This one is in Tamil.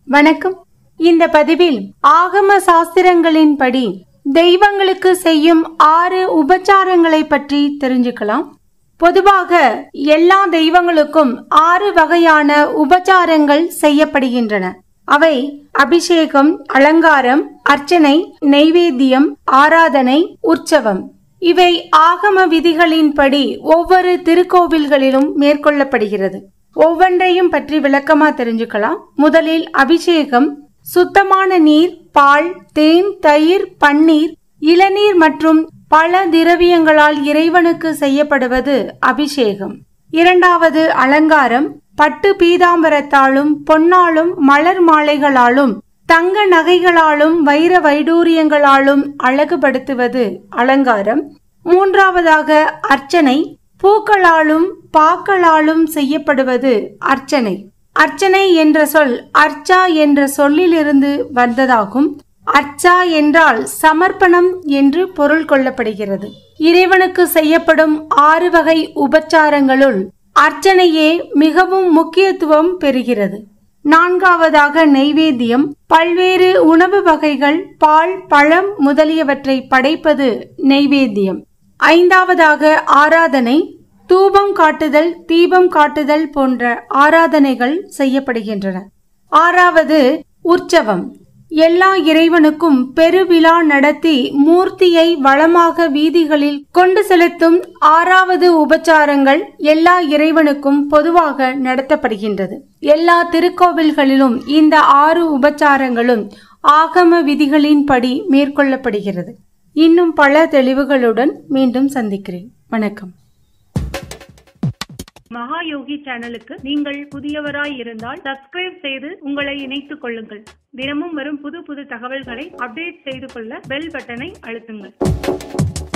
வணக்கம் இந்த பதிவில் ஆகம சாஸ்திரங்களின்படி தெய்வங்களுக்கு செய்யும் ஆறு உபச்சாரங்களை பற்றி தெரிஞ்சுக்கலாம் பொதுவாக எல்லா தெய்வங்களுக்கும் ஆறு வகையான உபச்சாரங்கள் செய்யப்படுகின்றன அவை அபிஷேகம் அலங்காரம் அர்ச்சனை நெய்வேத்தியம் ஆராதனை உற்சவம் இவை ஆகம விதிகளின்படி ஒவ்வொரு திருக்கோவில்களிலும் மேற்கொள்ளப்படுகிறது ஒவ்வொன்றையும் பற்றி விளக்கமா தெரிஞ்சுக்கலாம் முதலில் அபிஷேகம் சுத்தமான நீர் பால் தேன் தயிர் பன்னீர் இளநீர் மற்றும் பல திரவியங்களால் இறைவனுக்கு செய்யப்படுவது அபிஷேகம் இரண்டாவது அலங்காரம் பட்டு பீதாம்பரத்தாலும் பொன்னாலும் மலர் மாலைகளாலும் தங்க நகைகளாலும் வைர வைடூரியங்களாலும் அழகுபடுத்துவது அலங்காரம் மூன்றாவதாக அர்ச்சனை பூக்களாலும் பாக்களாலும் செய்யப்படுவது அர்ச்சனை அர்ச்சனை என்ற சொல் அர்ச்சா என்ற சொல்லிலிருந்து வந்ததாகும் அர்ச்சா என்றால் சமர்ப்பணம் என்று பொருள் கொள்ளப்படுகிறது இறைவனுக்கு செய்யப்படும் ஆறு வகை உபச்சாரங்களுள் அர்ச்சனையே மிகவும் முக்கியத்துவம் பெறுகிறது நான்காவதாக நெய்வேத்தியம் பல்வேறு உணவு வகைகள் பால் பழம் முதலியவற்றை படைப்பது நெய்வேத்தியம் ஐந்தாவதாக ஆராதனை தூபம் காட்டுதல் தீபம் காட்டுதல் போன்ற ஆராதனைகள் செய்யப்படுகின்றன ஆறாவது உற்சவம் எல்லா இறைவனுக்கும் பெருவிழா நடத்தி மூர்த்தியை வளமாக வீதிகளில் கொண்டு செலுத்தும் ஆறாவது உபச்சாரங்கள் எல்லா இறைவனுக்கும் பொதுவாக நடத்தப்படுகின்றது எல்லா திருக்கோவில்களிலும் இந்த ஆறு உபச்சாரங்களும் ஆகம விதிகளின்படி மேற்கொள்ளப்படுகிறது இன்னும் பல தெளிவுகளுடன் மீண்டும் சந்திக்கிறேன் வணக்கம் மகா யோகி சேனலுக்கு நீங்கள் புதியவராய் இருந்தால் சப்ஸ்கிரைப் செய்து உங்களை இணைத்துக் கொள்ளுங்கள் தினமும் வரும் புது புது தகவல்களை அப்டேட் செய்து கொள்ள பெல் பட்டனை அழுத்துங்கள்